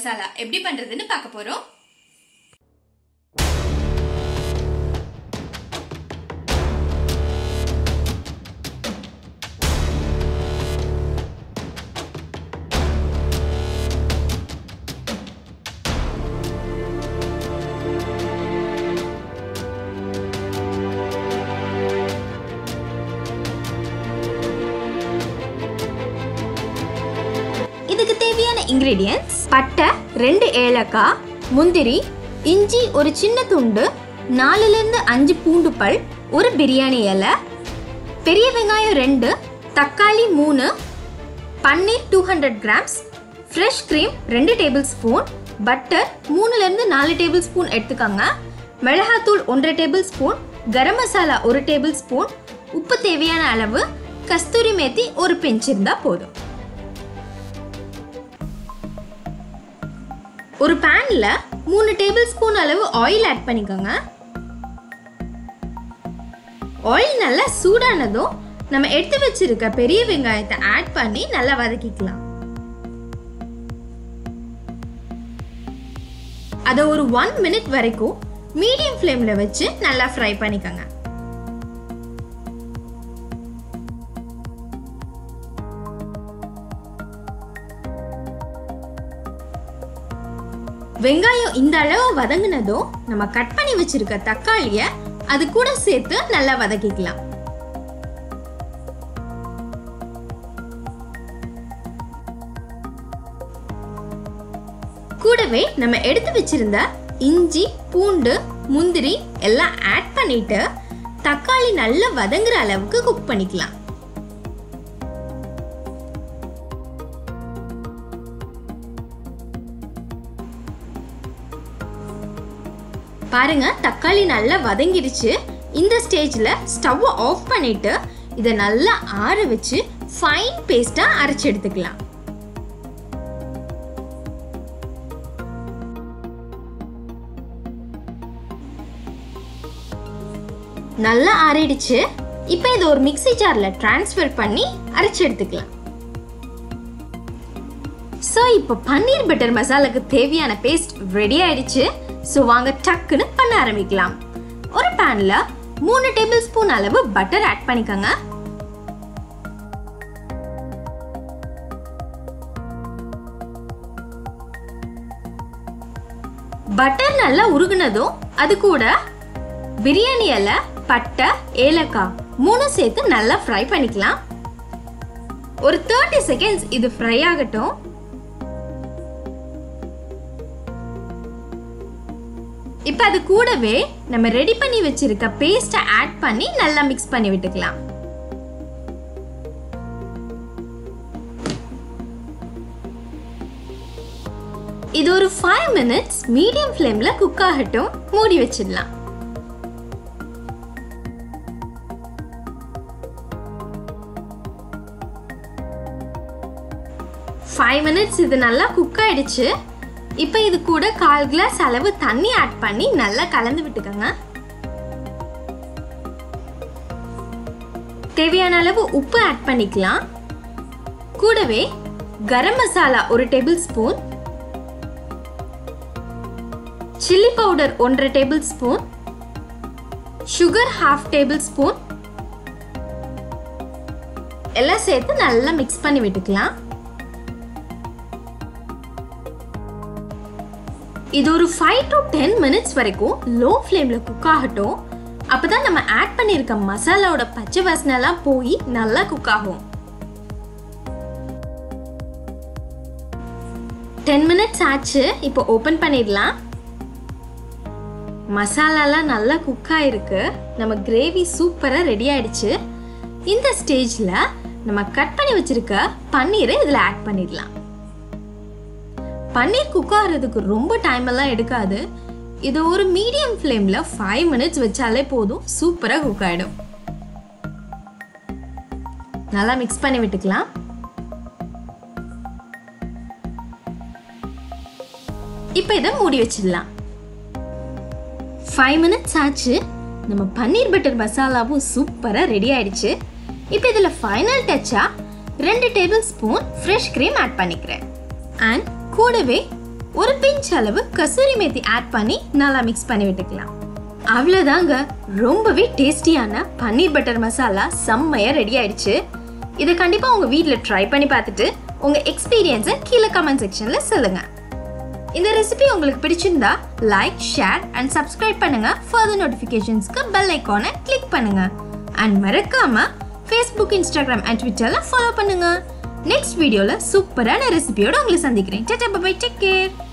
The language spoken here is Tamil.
மசாலா எப்படி பண்றதுன்னு பார்க்க போறோம் இதுக்கு தேவையான இன்கிரீடியன்ஸ் பட்டை ரெண்டு ஏலக்காய் முந்திரி இஞ்சி ஒரு சின்ன துண்டு நாலுலேருந்து அஞ்சு பூண்டு பல் ஒரு பிரியாணி இலை பெரிய வெங்காயம் ரெண்டு தக்காளி மூணு paneer two hundred grams fresh cream ரெண்டு டேபிள் ஸ்பூன் பட்டர் மூணுலேருந்து நாலு டேபிள் ஸ்பூன் எடுத்துக்கோங்க மிளகாத்தூள் ஒன்றரை டேபிள் ஸ்பூன் கரம் மசாலா ஒரு டேபிள் ஸ்பூன் உப்பு தேவையான அளவு கஸ்தூரி மேத்தி ஒரு பிஞ்ச் இருந்தால் போதும் ஒரு பேன்ல மூணு டேபிள் ஸ்பூன் அளவு ஆயில் ஆட் பண்ணிக்கோங்க ஆயில் நல்லா சூடானதும் நம்ம எடுத்து வச்சிருக்க பெரிய வெங்காயத்தை ஆட் பண்ணி நல்லா வதக்கிக்கலாம் அதை ஒரு ஒன் மினிட் வரைக்கும் மீடியம் ஃப்ளேம்ல வச்சு நல்லா ஃப்ரை பண்ணிக்கோங்க வெங்காயம் இந்த அளவு வதங்கினதும் நம்ம கட் பண்ணி வச்சிருக்க தக்காளிய அது கூட சேர்த்து நல்லா வதக்கிக்கலாம் கூடவே நம்ம எடுத்து வச்சிருந்த இஞ்சி பூண்டு முந்திரி எல்லாம் ஆட் பண்ணிட்டு தக்காளி நல்லா வதங்குற அளவுக்கு குக் பண்ணிக்கலாம் பாருங்க தக்காளி நல்லா வதங்கிடுச்சு இந்த ஸ்டேஜில் ஸ்டவ்வை ஆஃப் பண்ணிட்டு இதை நல்லா ஆற வச்சு ஃபைன் பேஸ்ட்டாக அரைச்சி எடுத்துக்கலாம் நல்லா ஆறிடுச்சு இப்போ இதை ஒரு மிக்ஸி ஜாரில் ட்ரான்ஸ்ஃபர் பண்ணி அரைச்சி எடுத்துக்கலாம் ஸோ இப்போ பன்னீர் பட்டர் மசாலாக்கு தேவையான பேஸ்ட் ரெடி ஆயிடுச்சு ஸோ வாங்க டக்குன்னு பண்ண ஆரம்பிக்கலாம் ஒரு பேனில் மூணு டேபிள் ஸ்பூன் அளவு பட்டர் ஆட் பண்ணிக்கோங்க பட்டர் நல்லா உருகுனதும் அது கூட பிரியாணி இலை பட்டை ஏலக்காய் மூணு சேர்த்து நல்லா ஃப்ரை பண்ணிக்கலாம் ஒரு தேர்ட்டி செகண்ட்ஸ் இது ஃப்ரை ஆகட்டும் இப்போ அது கூடவே நம்ம ரெடி பண்ணி வச்சிருக்க பேஸ்ட்டை ஆட் பண்ணி நல்லா மிக்ஸ் பண்ணி விட்டுக்கலாம் இது ஒரு ஃபைவ் மினிட்ஸ் மீடியம் ஃப்ளேம்ல குக் ஆகட்டும் மூடி வச்சிடலாம் ஃபைவ் மினிட்ஸ் இது நல்லா குக் ஆயிடுச்சு இப்போ இது கூட கால் கிளாஸ் அளவு தண்ணி ஆட் பண்ணி நல்லா கலந்து விட்டுக்கோங்க தேவையான அளவு உப்பு ஆட் பண்ணிக்கலாம் கூடவே கரம் மசாலா ஒரு டேபிள் ஸ்பூன் சில்லி பவுடர் ஒன்றரை table spoon sugar half table spoon எல்லாம் சேர்த்து நல்லா மிக்ஸ் பண்ணி விட்டுக்கலாம் இது ஒரு ஃபைவ் டு டென் மினிட்ஸ் வரைக்கும் லோ ஃப்ளேமில் குக் ஆகட்டும் அப்போ தான் நம்ம ஆட் பண்ணியிருக்க மசாலாவோட பச்சை வாசனைலாம் போய் நல்லா குக் ஆகும் டென் மினிட்ஸ் ஆச்சு இப்போ ஓப்பன் பண்ணிடலாம் மசாலாலாம் நல்லா குக் ஆயிருக்கு நம்ம கிரேவி சூப்பராக ரெடி ஆயிடுச்சு இந்த ஸ்டேஜில் நம்ம கட் பண்ணி வச்சிருக்க பன்னீரை இதில் ஆட் பண்ணிடலாம் பன்னீர் குக் ஆகிறதுக்கு ரொம்ப டைம் எல்லாம் எடுக்காது இது ஒரு மீடியம் ஃப்ளேமில் ஃபைவ் மினிட்ஸ் வச்சாலே போதும் சூப்பராக குக் ஆகிடும் நல்லா மிக்ஸ் பண்ணி விட்டுக்கலாம் இப்போ இதை மூடி வச்சிடலாம் ஃபைவ் மினிட்ஸ் ஆச்சு நம்ம பன்னீர் பட்டர் மசாலாவும் சூப்பராக ரெடி ஆயிடுச்சு இப்போ இதில் ஃபைனல் டச்சாக ரெண்டு table spoon fresh cream add பண்ணிக்கிறேன் அண்ட் கூடவே ஒரு பிஞ்ச் அளவு கசூரி மேத்தி ஆட் பண்ணி நல்லா மிக்ஸ் பண்ணி விட்டுக்கலாம் அவ்வளோதாங்க ரொம்பவே டேஸ்டியான பன்னீர் பட்டர் மசாலா செம்மையாக ரெடி ஆயிடுச்சு இதை கண்டிப்பாக உங்கள் வீட்டில் ட்ரை பண்ணி பார்த்துட்டு உங்கள் எக்ஸ்பீரியன்ஸை கீழே கமெண்ட் செக்ஷனில் சொல்லுங்கள் இந்த ரெசிபி உங்களுக்கு பிடிச்சிருந்தா லைக் ஷேர் அண்ட் சப்ஸ்கிரைப் பண்ணுங்க ஃபர்தர் நோட்டிஃபிகேஷன்ஸ்க்கு பெல் ஐக்கானை கிளிக் பண்ணுங்க அண்ட் மறக்காம ஃபேஸ்புக் இன்ஸ்டாகிராம் அண்ட் ட்விட்டர்ல ஃபாலோ பண்ணுங்க நெக்ஸ்ட் வீடியோல சூப்பரான ரெசிபியோட உங்களை சந்திக்கிறேன் டேட்டா பை டேக் கேர்